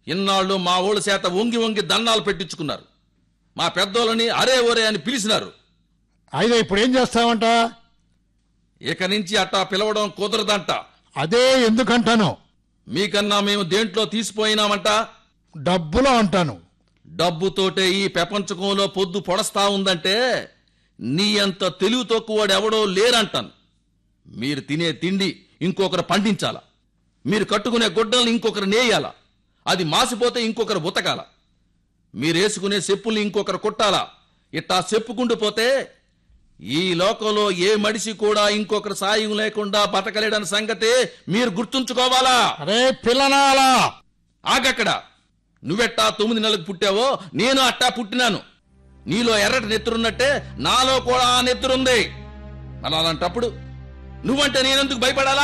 ఇన్నాళ్ళు మా ఊళ్ళ చేత వంగి వంగి దండాలు పెట్టించుకున్నారు మా పెద్దోళ్ళని అరే ఒరే అని పిలిచినారు అయితే ఇప్పుడు ఏం చేస్తావంట ఇక నుంచి అట్టా పిలవడం కుదరదంట అదే ఎందుకంటాను మీకన్నా మేము దేంట్లో తీసిపోయినామంట డబ్బులో అంటాను డబ్బుతోటే ఈ ప్రపంచకంలో పొద్దు పొడస్తా ఉందంటే నీ అంత తెలివి తక్కువడు ఎవడో లేరంటాను మీరు తినే తిండి ఇంకొకరు పండించాలా మీరు కట్టుకునే గుడ్డల్ని ఇంకొకరు నేయాలా అది మాసిపోతే ఇంకొకరు ఉతకాల మీరేసుకునే చెప్పుల్ని ఇంకొకరు కుట్టాలా ఇట్టా చెప్పుకుంటూ పోతే ఈ లోకంలో ఏ మనిషి కూడా ఇంకొకరు సాయం లేకుండా బతకలేడని సంగతే మీరు గుర్తుంచుకోవాలా అరే పిల్లనాలా ఆగక్కడ నువ్వెట్టా తొమ్మిది నెలలకు పుట్టావో నేను అట్టా పుట్టినాను నీలో ఎర్రటి నెత్తురున్నట్టే నాలో కూడా ఆ నెత్తురుంది అలా అలాంటప్పుడు నువ్వంటే నేనెందుకు భయపడాలా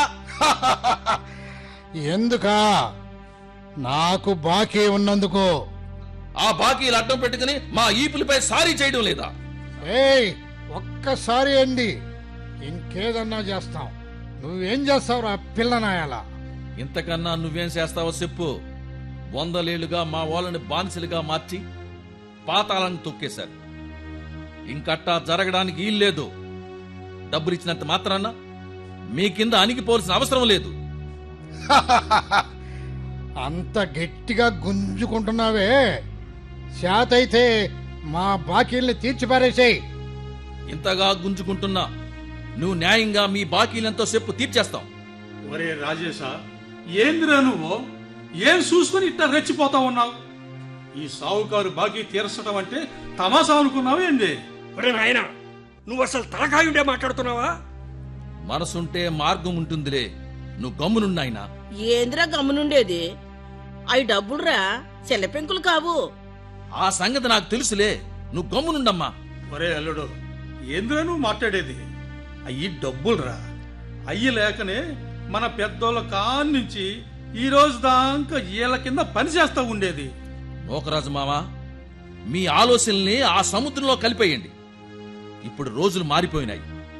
ఎందుకా నాకు బాకీ ఉన్నందుకు ఆ బాకీలు అడ్డం పెట్టుకుని మా ఈపులపై సారీ చేయడం లేదా ఏయ్ ఒక్కసారి అండి ఇంకేదన్నా చేస్తాం నువ్వేం చేస్తావురా పిల్లనాయాలా ఇంతకన్నా నువ్వేం చేస్తావో చెప్పు వందలేళ్లుగా మా వాళ్ళని బానిసలుగా మార్చి పాతాలను తొక్కేశారు ఇంకట్టా జరగడానికి వీల్లేదు డబ్బులు ఇచ్చినంత మాత్రాన మీ కింద అణిగిపోవాల్సిన అవసరం లేదు అంత గట్టిగా గుంజుకుంటున్నావే శాతైతే మా బాకీల్ని తీర్చిపారేసేయ్ ఇంతగా గుంజుకుంటున్నా నువ్వు న్యాయంగా మీ బాకీలెంతో చెప్పు తీర్చేస్తాం ఒరే రాజేశా ఏందిరా నువ్వు ఏం చూసుకుని ఇట్లా రెచ్చిపోతా ఉన్నావు ఈ సావుకారు బాకీ తీర్చడం అంటే తమాషా అనుకున్నావు ఏంది ఒరే నాయన నువ్వు అసలు తలకాయుండే మాట్లాడుతున్నావా మనసుంటే మార్గం ఉంటుందిలే నువ్వు గమ్మునున్నాయినా ఏందిరా గమ్మునుండేది అవి డబ్బులురా చెల్లపెంకులు కావు ఆ సంగతి నాకు తెలుసులే నువ్వు గమ్మునుండమ్మా ఒరే అల్లుడు ఏందిరా నువ్వు మాట్లాడేది అయ్యి డబ్బులురా అయ్యి లేకనే మన పెద్దోళ్ళ కాన్నించి ఈ రోజు దాకా ఈల కింద పని చేస్తా ఉండేది నోకరాజు మావా మీ ఆలోచనల్ని ఆ సముద్రంలో కలిపేయండి ఇప్పుడు రోజులు మారిపోయినాయి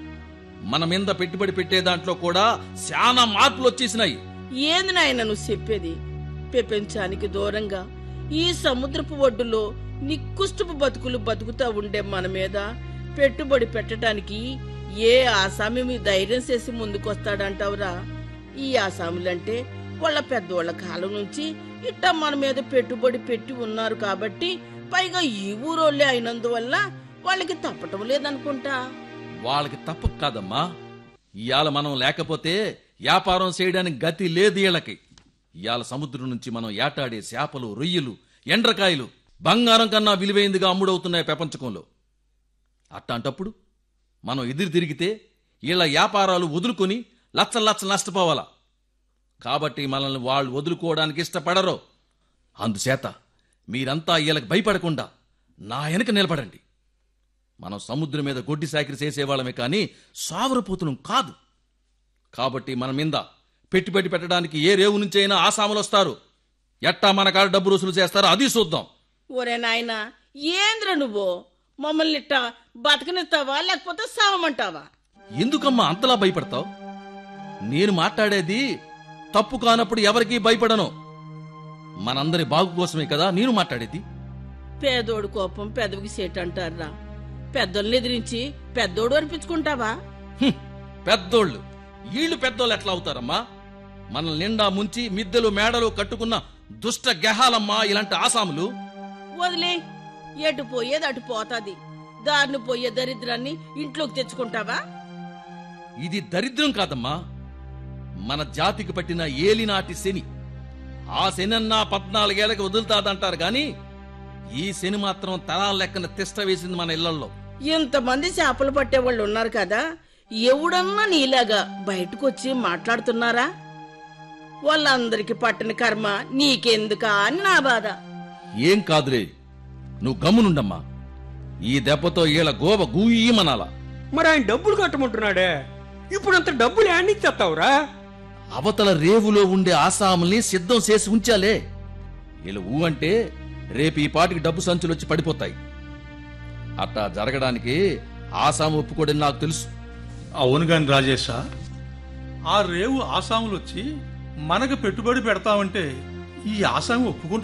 మన మీద పెట్టుబడి పెట్టే దాంట్లో కూడా చాలా మార్పులు వచ్చేసినాయి ఏంది నాయన నువ్వు చెప్పేది ప్రపంచానికి దూరంగా ఈ సముద్రపు ఒడ్డులో నిక్కుష్టపు బతుకులు బతుకుతా ఉండే మన మీద పెట్టుబడి పెట్టడానికి ఏ ఆసామి మీ ధైర్యం చేసి ముందుకొస్తాడంటావురా ఈ ఆసాములంటే వాళ్ళ పెద్దోళ్ళ కాలం నుంచి ఇట్ట మన మీద పెట్టుబడి పెట్టి ఉన్నారు కాబట్టి పైగా ఈ ఊరోళ్ళే అయినందువల్ల వాళ్ళకి తప్పటం లేదనుకుంటా వాళ్ళకి తప్ప కాదమ్మా ఇవాళ మనం లేకపోతే వ్యాపారం చేయడానికి గతి లేదు వీళ్ళకి ఇవాళ సముద్రం నుంచి మనం ఏటాడే చేపలు రొయ్యలు ఎండ్రకాయలు బంగారం కన్నా విలువైందిగా అమ్ముడవుతున్నాయి ప్రపంచకంలో అట్టాంటప్పుడు మనం ఎదురు తిరిగితే వీళ్ళ వ్యాపారాలు వదులుకొని లచ్చలు లచ్చలు నష్టపోవాలా కాబట్టి మనల్ని వాళ్ళు వదులుకోవడానికి ఇష్టపడరు అందుచేత మీరంతా వీళ్ళకి భయపడకుండా నా వెనక నిలబడండి మనం సముద్రం మీద గొడ్డి సాకిరి చేసేవాళ్ళమే కానీ సావరపోతున్నాం కాదు కాబట్టి మన మీద పెట్టుబడి పెట్టడానికి ఏ రేవు నుంచి అయినా ఆసాములు వస్తారు ఎట్టా మన కాడ డబ్బు రుసులు చేస్తారో అది చూద్దాం ఒరే నాయన ఏంద్ర నువ్వు మమ్మల్ని ఇట్ట బతకనిస్తావా లేకపోతే సావమంటావా ఎందుకమ్మా అంతలా భయపడతావు నేను మాట్లాడేది తప్పు కానప్పుడు ఎవరికీ భయపడను మనందరి బాగు కోసమే కదా నేను మాట్లాడేది పేదోడు కోపం పెదవికి సేటు అంటారా పెద్దోళ్ళని ఎదిరించి పెద్దోడు అనిపించుకుంటావా హ్మ్, పెద్దోళ్ళు వీళ్ళు పెద్దోళ్ళు ఎట్లా అవుతారమ్మా మనల్ని నిండా ముంచి మిద్దెలు మేడలు కట్టుకున్న దుష్ట గెహాలమ్మా ఇలాంటి ఆసాములు వదిలే ఎటు పోయేది అటు పోతాది దారిని పోయే దరిద్రాన్ని ఇంట్లోకి తెచ్చుకుంటావా ఇది దరిద్రం కాదమ్మా మన జాతికి పట్టిన ఏలినాటి శని ఆ శనన్నా పద్నాలుగేళ్లకి వదులుతాదంటారు గాని ఈ శని మాత్రం తరాల లెక్కన తిష్ట వేసింది మన ఇళ్లలో ఇంతమంది చేపలు పట్టేవాళ్ళు ఉన్నారు కదా ఎవడన్నా నీలాగా బయటకు వచ్చి మాట్లాడుతున్నారా వాళ్ళందరికి పట్టిన కర్మ నీకెందుకా అని నా బాధ ఏం కాదులే నువ్వు గమ్మునుండమ్మా ఈ దెబ్బతో ఈల గోవ గూయమనాలా మరి ఆయన డబ్బులు కట్టమంటున్నాడే ఇప్పుడు అంత డబ్బులు ఏడిచ్చేస్తావురా అవతల రేవులో ఉండే ఆసాముల్ని సిద్ధం చేసి ఉంచాలే వీళ్ళు ఊ అంటే రేపు ఈ పాటికి డబ్బు సంచులు వచ్చి పడిపోతాయి అట్టా జరగడానికి ఆసాము ఒప్పుకోడని నాకు తెలుసు అవును గాని రాజేశ ఆ రేవు ఆసాములు వచ్చి మనకు పెట్టుబడి పెడతామంటే ఈ ఆసామి ఒప్పుకుంటాడు